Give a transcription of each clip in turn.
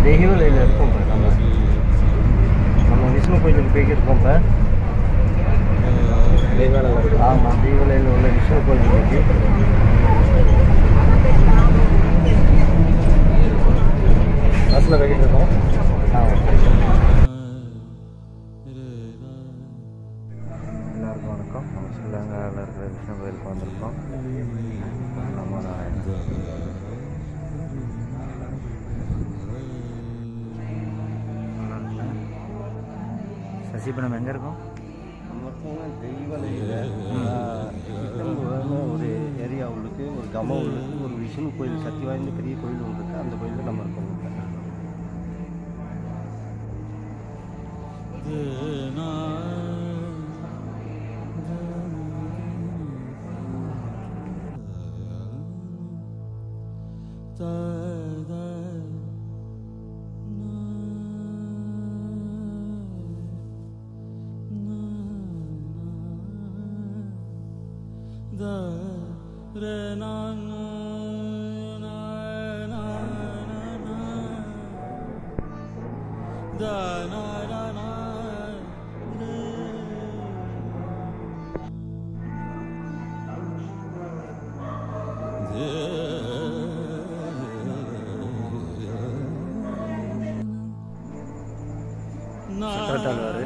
தெய்வலையில் இருக்கோம் இப்போ நம்ம நம்ம விஷ்ணு கோயிலுக்கு போய்கிட்டு இருக்கோம் இப்போ ஆமாம் தெய்வலையில் உள்ள விஷ்ணு கோயிலுக்கு பஸ்ஸில் போய்கிட்டு இருக்கோம் எல்லாருக்கும் வணக்கம் நம்ம ஸ்ரீலங்காவில் இருக்கிற விஷ்ணு கோயிலுக்கு வந்திருக்கோம் நம்ம சசி இப்போ நம்ம எங்கே இருக்கோம் தெய்வலையில் ஒரு ஏரியா உள்ளுக்கு ஒரு கம உள்ளுக்கு ஒரு விஷ்ணு கோயில் சக்தி வாய்ந்த பெரிய கோயில் ஒன்று இருக்குது அந்த கோயிலில் நம்ம இருக்கோம் சக்கரத்தாழ்வார்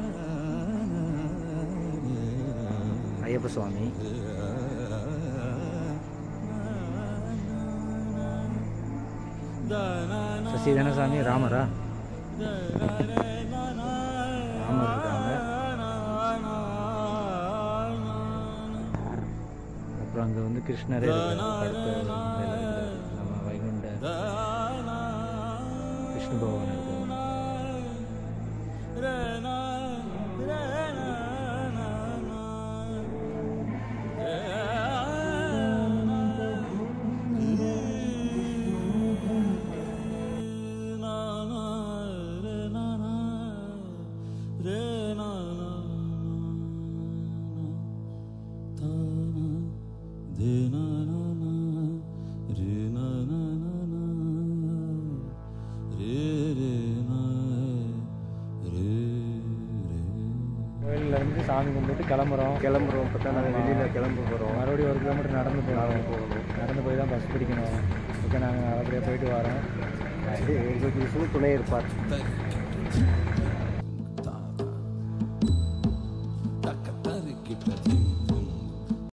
ஐயப்ப சுவாமி சசி சாமி ராமரா ராமர் இருக்காங்க அப்புறம் அங்கே வந்து கிருஷ்ணரே இருக்காரு அடுத்த நிலையில இருக்காரு. நம்ம வைகுண்ட விஷ்ணு பகவான் இருக்காரு கோயில்ல இருந்து சாமி கும்பிட்டு கிளம்புறோம் கிளம்புறோம் இப்போ தான் நாங்கள் வெளியில் கிளம்ப போகிறோம் மறுபடியும் ஒரு கிலோமீட்டர் நடந்து போகணும் போகணும் நடந்து போய் தான் பஸ் பிடிக்கணும் ஓகே நாங்கள் நல்லபடியாக போய்ட்டு வரோம் எங்களுக்கு விஷ்ணு துணை இருப்பார்